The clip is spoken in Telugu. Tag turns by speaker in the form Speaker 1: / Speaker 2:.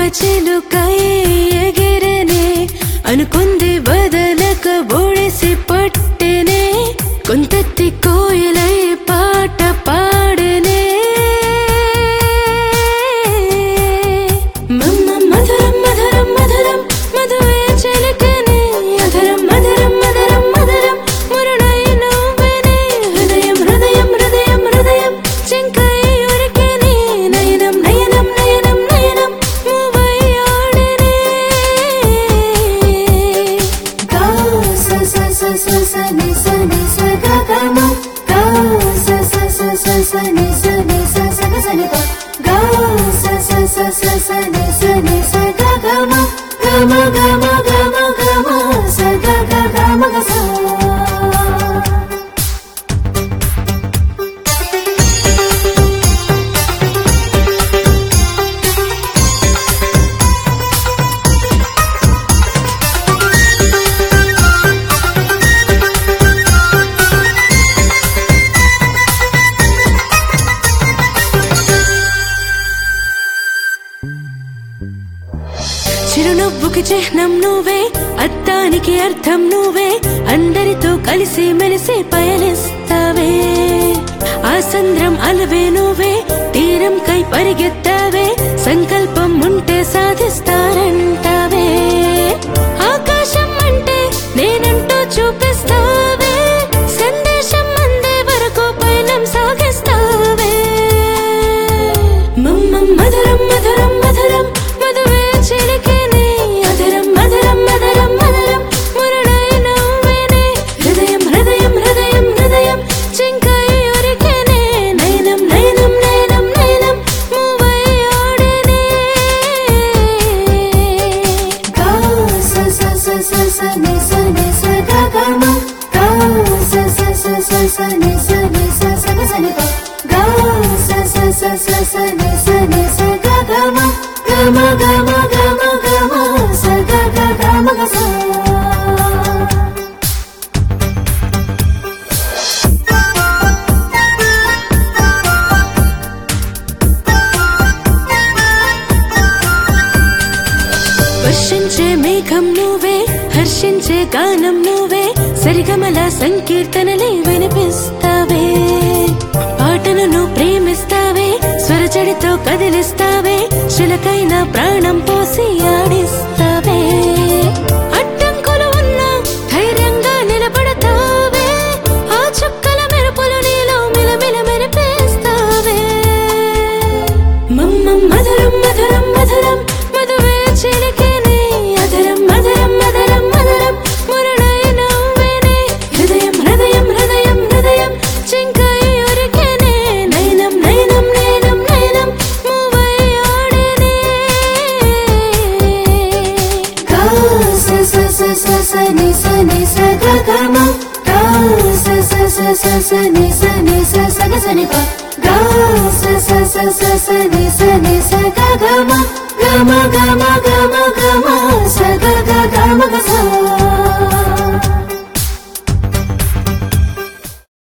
Speaker 1: చిలుకై ఎగిరనే అనుకుంది వదలక బొడిసి పట్టెనే కొంతెత్తి కోయిలై పాట పాడనే మమ్మ మధురం మధురం మధురం మధువే చిలుకనే అధరం మధురం మధురం మధురం మురుడై నువ్వెనే హృదయం హృదయం హృదయం హృదయం చెంకై ఉరికెనే నయనం నయనం నయనం నయనం మూవై ఆడనే గా స స స స స ని స ని స గ గ మ గా స స స స స ని స ని స స గ స ని ప గా స స స స స ని స ని స గ గ మ గ మ గ మ గ మ గ మ స గ గ గ మ గ స చిరునవ్వుకి చిహ్నం నువ్వే అర్థానికి అర్థం నువ్వే అందరితో కలిసి మెలిసి పయనిస్తావే ఆ సంద్రం అలవే నువ్వే తీరం కై పరిగెత్తావే సంకల్పం ఉంటే సాధిస్తారంటావే ఆకాశం అంటే నేనంటూ చూపిస్తావే సందేశం అందే వరకు పయనం సాగిస్తావే మమ్మం మధురం మధురం మధురం మధువే చిలికేనే అధరం మధురం మధురం మధురం మురుడై నవ్వేనే హృదయం హృదయం హృదయం హృదయం చెంకై ఉరికేనే నయనం నయనం నయనం నయనం మూవై ఆడేనే గా స స స స స ని స ని స గ గ మ గా స స స స స ని స ని స స గ స ని ప గా స స స స స ని స ని స గ గ మ గ మ గ మ గ మ గ మ స గ గ గ మ గ స వర్షించే మేఘం నువ్వే హర్షించే గానం నువ్వే సరిగమల సంకీర్తనలే వినిపిస్తావే పాటను నువ్వు ప్రేమిస్తావే స్వరచడితో కదిలిస్తావే చిలకైన ప్రాణం పోసి ఆడిస్తావే అడ్డంకులు ఉన్నా ధైర్యంగా నిలబడతావే ఆ చుక్కల మెరుపులు నీలో మిలమిల మెరిపేస్తావే మమ్మం మధురం మధురం మధురం మధువే చిలికేనే అధరం మధురం మధురం మధురం మురుడై నవ్వేనే హృదయం హృదయం హృదయం హృదయం చెంకై ఉరికేనే నయనం నయనం నయనం నయనం మూవై ఆడేనే గా స స స స స ని స ని స గ గ మ గా స స స స స ని స ని స స గ స ని ప గా స స స స స ని స ని స గ గ మ గ మ గ మ